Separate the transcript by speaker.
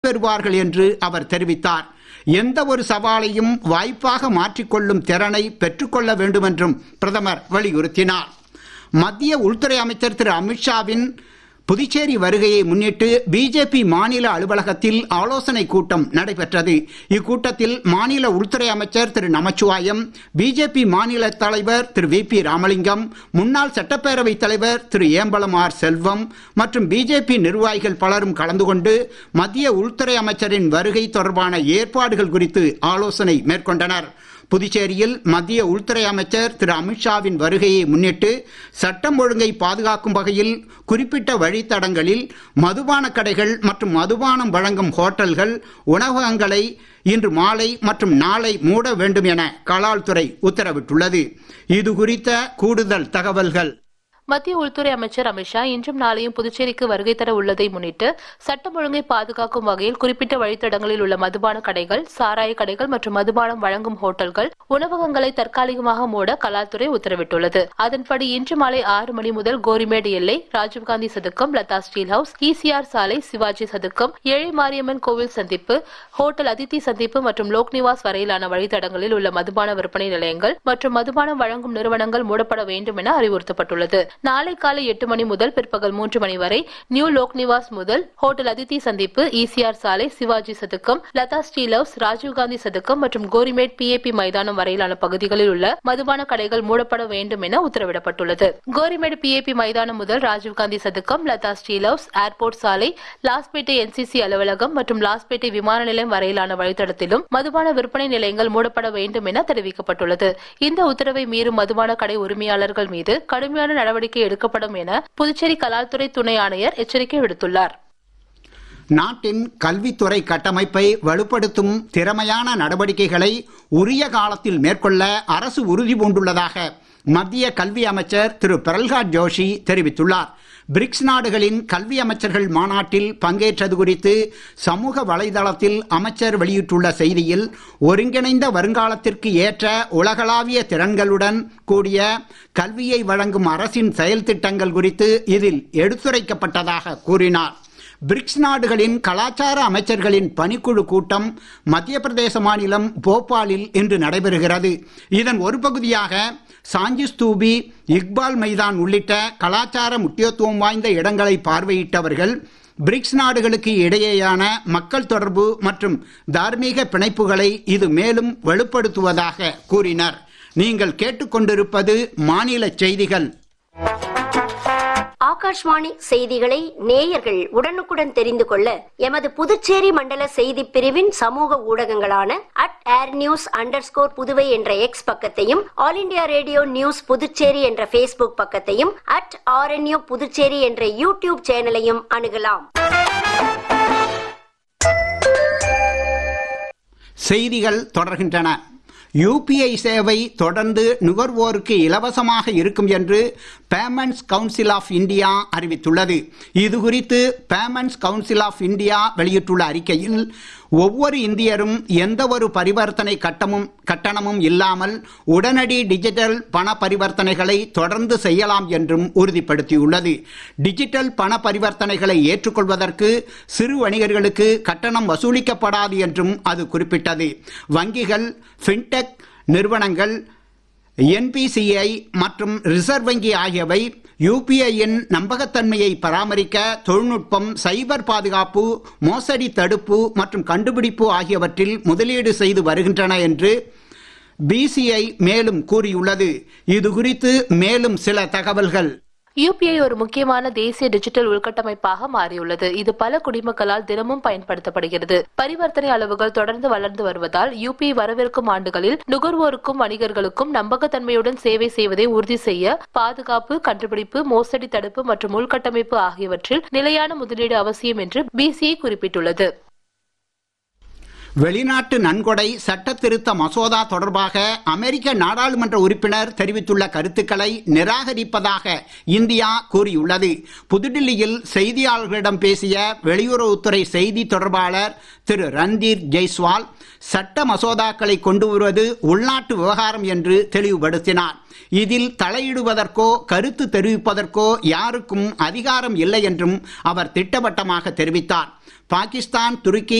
Speaker 1: பெறுவார்கள் என்று அவர் தெரிவித்தார் எந்த ஒரு சவாலையும் வாய்ப்பாக மாற்றிக்கொள்ளும் திறனை பெற்றுக்கொள்ள வேண்டும் என்றும் பிரதமர் வலியுறுத்தினார் மத்திய உள்துறை அமைச்சர் திரு அமித்ஷாவின் புதுச்சேரி வருகையை முன்னிட்டு பிஜேபி மாநில அலுவலகத்தில் ஆலோசனை கூட்டம் நடைபெற்றது இக்கூட்டத்தில் மாநில உள்துறை அமைச்சர் திரு நமச்சிவாயம் பிஜேபி மாநில தலைவர் திரு வி பி ராமலிங்கம் முன்னாள் சட்டப்பேரவை தலைவர் திரு ஏம்பலம் ஆர் செல்வம் மற்றும் பிஜேபி நிர்வாகிகள் பலரும் கலந்து கொண்டு மத்திய உள்துறை அமைச்சரின் வருகை தொடர்பான ஏற்பாடுகள் குறித்து ஆலோசனை மேற்கொண்டனர் புதுச்சேரியில் மத்திய உள்துறை அமைச்சர் திரு அமித்ஷாவின் வருகையை முன்னிட்டு சட்டம் ஒழுங்கை பாதுகாக்கும் வகையில் குறிப்பிட்ட வழித்தடங்களில் மதுபான கடைகள் மற்றும் மதுபானம் வழங்கும் ஹோட்டல்கள் உணவகங்களை இன்று மாலை மற்றும் நாளை மூட வேண்டும் என கலால்துறை உத்தரவிட்டுள்ளது இது குறித்த கூடுதல் தகவல்கள்
Speaker 2: மத்திய உள்துறை அமைச்சர் அமித்ஷா இன்றும் நாளையும் புதுச்சேரிக்கு வருகை தர உள்ளதை முன்னிட்டு சட்டம் ஒழுங்கை பாதுகாக்கும் வகையில் குறிப்பிட்ட வழித்தடங்களில் உள்ள மதுபான கடைகள் சாராய கடைகள் மற்றும் மதுபானம் வழங்கும் ஹோட்டல்கள் உணவகங்களை தற்காலிகமாக மூட கலால்துறை உத்தரவிட்டுள்ளது அதன்படி இன்று மாலை ஆறு மணி முதல் கோரிமேடு எல்லை ராஜீவ்காந்தி சதுக்கம் லதா ஸ்டீல் ஹவுஸ் இசிஆர் சாலை சிவாஜி சதுக்கம் ஏழை மாரியம்மன் கோவில் சந்திப்பு ஹோட்டல் அதித்தி சந்திப்பு மற்றும் லோக்நிவாஸ் வரையிலான வழித்தடங்களில் உள்ள மதுபான விற்பனை நிலையங்கள் மற்றும் மதுபானம் வழங்கும் நிறுவனங்கள் மூடப்பட வேண்டும் என அறிவுறுத்தப்பட்டுள்ளது நாளை காலை எட்டு மணி முதல் பிற்பகல் மூன்று மணி வரை நியூ லோக் நிவாஸ் முதல் ஹோட்டல் அதித்தி சந்திப்பு இசிஆர் சாலை சிவாஜி சதுக்கம் லதா ஸ்டீல் ஹவுஸ் ராஜீவ்காந்தி சதுக்கம் மற்றும் கோரிமேட் பிஏபி மைதானம் வரையிலான பகுதிகளில் உள்ள மதுபான கடைகள் மூடப்பட வேண்டும் என உத்தரவிடப்பட்டுள்ளது கோரிமேடு பிஏபி மைதானம் முதல் ராஜீவ்காந்தி சதுக்கம் லதா ஸ்டீல் ஹவுஸ் ஏர்போர்ட் சாலை லாஸ்பேட்டை என்சிசி அலுவலகம் மற்றும் லாஸ்பேட்டை விமான நிலையம் வரையிலான வழித்தடத்திலும் மதுபான விற்பனை நிலையங்கள் மூடப்பட வேண்டும் என தெரிவிக்கப்பட்டுள்ளது இந்த உத்தரவை மீறும் மதுபான கடை உரிமையாளர்கள் மீது கடுமையான நடவடிக்கை எடுக்கப்படும் என புதுச்சேரி கலால்துறை துணை ஆணையர் எச்சரிக்கை விடுத்துள்ளார்
Speaker 1: நாட்டின் கல்வித்துறை கட்டமைப்பை வலுப்படுத்தும் திறமையான நடவடிக்கைகளை உரிய காலத்தில் மேற்கொள்ள அரசு உறுதி பூண்டுள்ளதாக மத்திய கல்வி அமைச்சர் திரு பிரல்ஹாத் ஜோஷி தெரிவித்துள்ளார் பிரிக்ஸ் நாடுகளின் கல்வி அமைச்சர்கள் மாநாட்டில் பங்கேற்றது குறித்து சமூக வலைதளத்தில் அமைச்சர் வெளியிட்டுள்ள செய்தியில் ஒருங்கிணைந்த வருங்காலத்திற்கு ஏற்ற உலகளாவிய திறன்களுடன் கூடிய கல்வியை வழங்கும் அரசின் செயல் திட்டங்கள் குறித்து இதில் எடுத்துரைக்கப்பட்டதாக கூறினார் பிரிக்ஸ் நாடுகளின் கலாச்சார அமைச்சர்களின் பணிக்குழு கூட்டம் மத்திய பிரதேச மாநிலம் போபாலில் இன்று நடைபெறுகிறது இதன் ஒரு பகுதியாக சாஞ்சி ஸ்தூபி இக்பால் மைதான் உள்ளிட்ட கலாச்சார முக்கியத்துவம் வாய்ந்த இடங்களை பார்வையிட்டவர்கள் பிரிக்ஸ் நாடுகளுக்கு இடையேயான மக்கள் தொடர்பு மற்றும் தார்மீக பிணைப்புகளை இது மேலும் வலுப்படுத்துவதாக கூறினர் நீங்கள் கேட்டுக்கொண்டிருப்பது மாநில செய்திகள்
Speaker 3: ஆகாஷ்வாணி செய்திகளை நேயர்கள் உடனுக்குடன் தெரிந்து கொள்ள எமது புதுச்சேரி மண்டல செய்தி பிரிவின் சமூக ஊடகங்களான at air news under Puduvai என்ற எக்ஸ் பக்கத்தையும் all India radio news Puducherry என்ற பேஸ்புக் பக்கத்தையும் அட் ஆர்என்யூ புதுச்சேரி என்ற யூடியூப் சேனலையும் அணுகலாம்
Speaker 1: செய்திகள் தொடர்கின்றன யூபிஐ சேவை தொடர்ந்து நுகர்வோருக்கு இலவசமாக இருக்கும் என்று பேமெண்ட்ஸ் கவுன்சில் ஆஃப் இந்தியா அறிவித்துள்ளது இது குறித்து பேமெண்ட்ஸ் கவுன்சில் ஆஃப் இந்தியா வெளியிட்டுள்ள அறிக்கையில் ஒவ்வொரு இந்தியரும் எந்த ஒரு பரிவர்த்தனை கட்டமும் கட்டணமும் இல்லாமல் உடனடி டிஜிட்டல் பண பரிவர்த்தனைகளை தொடர்ந்து செய்யலாம் என்றும் உறுதிப்படுத்தியுள்ளது டிஜிட்டல் பண பரிவர்த்தனைகளை ஏற்றுக்கொள்வதற்கு சிறு வணிகர்களுக்கு கட்டணம் வசூலிக்கப்படாது என்றும் அது குறிப்பிட்டது வங்கிகள் ஃபின்டெக் நிறுவனங்கள் என்பிசிஐ மற்றும் ரிசர்வ் வங்கி ஆகியவை யூபிஐயின் நம்பகத்தன்மையை பராமரிக்க தொழில்நுட்பம் சைபர் பாதுகாப்பு மோசடி தடுப்பு மற்றும் கண்டுபிடிப்பு ஆகியவற்றில் முதலீடு செய்து வருகின்றன என்று பிசிஐ மேலும் கூறியுள்ளது இது குறித்து மேலும் சில தகவல்கள்
Speaker 2: யூபிஐ ஒரு முக்கியமான தேசிய டிஜிட்டல் உள்கட்டமைப்பாக மாறியுள்ளது இது பல குடிமக்களால் தினமும் பயன்படுத்தப்படுகிறது பரிவர்த்தனை அளவுகள் தொடர்ந்து வளர்ந்து வருவதால் யூபிஐ வரவிருக்கும் ஆண்டுகளில் நுகர்வோருக்கும் வணிகர்களுக்கும் நம்பகத்தன்மையுடன் சேவை செய்வதை உறுதி செய்ய பாதுகாப்பு கண்டுபிடிப்பு மோசடி தடுப்பு மற்றும் உள்கட்டமைப்பு ஆகியவற்றில் நிலையான முதலீடு அவசியம் என்று பிசிஐ குறிப்பிட்டுள்ளது
Speaker 1: வெளிநாட்டு நன்கொடை சட்ட திருத்த மசோதா தொடர்பாக அமெரிக்க நாடாளுமன்ற உறுப்பினர் தெரிவித்துள்ள கருத்துக்களை நிராகரிப்பதாக இந்தியா கூறியுள்ளது புதுடில்லியில் செய்தியாளர்களிடம் பேசிய வெளியுறவுத்துறை செய்தி தொடர்பாளர் திரு ரந்தீர் ஜெய்ஸ்வால் சட்ட மசோதாக்களை கொண்டு வருவது உள்நாட்டு விவகாரம் என்று தெளிவுபடுத்தினார் இதில் தலையிடுவதற்கோ கருத்து தெரிவிப்பதற்கோ யாருக்கும் அதிகாரம் இல்லை என்றும் அவர் திட்டவட்டமாக தெரிவித்தார் பாகிஸ்தான் துருக்கி